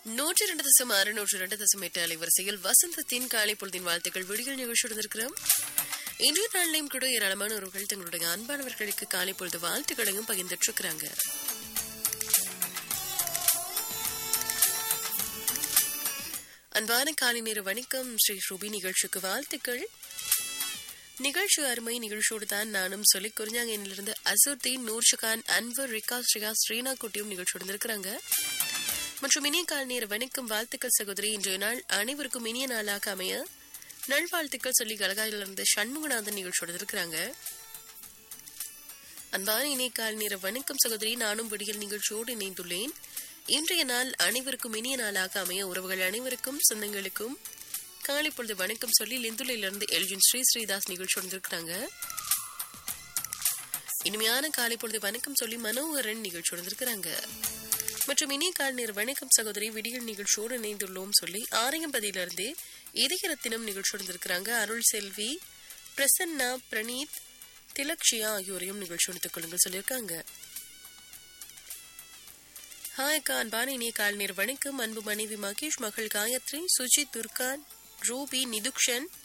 நூற்றி இரண்டு தசம் ஆறு நூற்றி இரண்டு தசம் எட்டு அலைவரிசையில் வசந்தத்தின் காலை பொழுதின் வாழ்த்துக்கள் விடிகள் நிகழ்ச்சியுடன் இருக்கிறோம் இன்றைய நாளிலையும் கூட ஏராளமான உறவுகள் தங்களுடைய அன்பானவர்களுக்கு காலை பொழுது வாழ்த்துக்களையும் பகிர்ந்துட்டு இருக்கிறாங்க அன்பான காலை நேர வணக்கம் ஸ்ரீ ஸ்ரூபி நிகழ்ச்சிக்கு வாழ்த்துக்கள் நிகழ்ச்சி அருமை நிகழ்ச்சியோடு தான் நானும் சொல்லி குறிஞ்சாங்கயிலிருந்து அசூர்தீன் நூர்ஷகான் அன்வர் ரிகா ஸ்ரீகா ஸ்ரீனா குட்டியும் நிகழ்ச்சியோடு இருக்கிறாங்க மற்றும் இனிய கால் நேர வணக்கம் வாழ்த்துக்கள் சகோதரி இன்றைய நாள் அனைவருக்கும் இனிய நாளாக அமைய நல்வாழ்த்துக்கள் சொல்லி கலகாயிலிருந்து சண்முகநாதன் நிகழ்ச்சியோடு இருக்கிறாங்க அன்பான இணைய கால் நேர வணக்கம் சகோதரி நானும் விடியல் நிகழ்ச்சியோடு இணைந்துள்ளேன் இன்றைய நாள் அனைவருக்கும் இனிய நாளாக அமைய உறவுகள் அனைவருக்கும் சொந்தங்களுக்கும் காலை பொழுது வணக்கம் சொல்லி லிந்துலையிலிருந்து எல்ஜின் ஸ்ரீ ஸ்ரீதாஸ் நிகழ்ச்சியோடு இருக்கிறாங்க இனிமையான காலை பொழுது வணக்கம் சொல்லி மனோகரன் நிகழ்ச்சியோடு இருக்கிறாங்க மற்றும் இனிய கால் நேர வணக்கம் சகோதரி விடியல் நிகழ்ச்சியோடு இணைந்துள்ளோம் சொல்லி ஆரியம்பதியிலிருந்து இதயரத்தினம் நிகழ்ச்சியோடு இருக்கிறாங்க அருள் செல்வி பிரசன்னா பிரணீத் திலக்ஷியா ஆகியோரையும் நிகழ்ச்சி எடுத்துக் கொள்ளுங்கள் சொல்லியிருக்காங்க ஹாய் அக்கா அன்பான இனிய கால் நேர வணக்கம் அன்பு மனைவி மகேஷ் மகள் காயத்ரி சுஜித் துர்கான் ரூபி நிதுக்ஷன்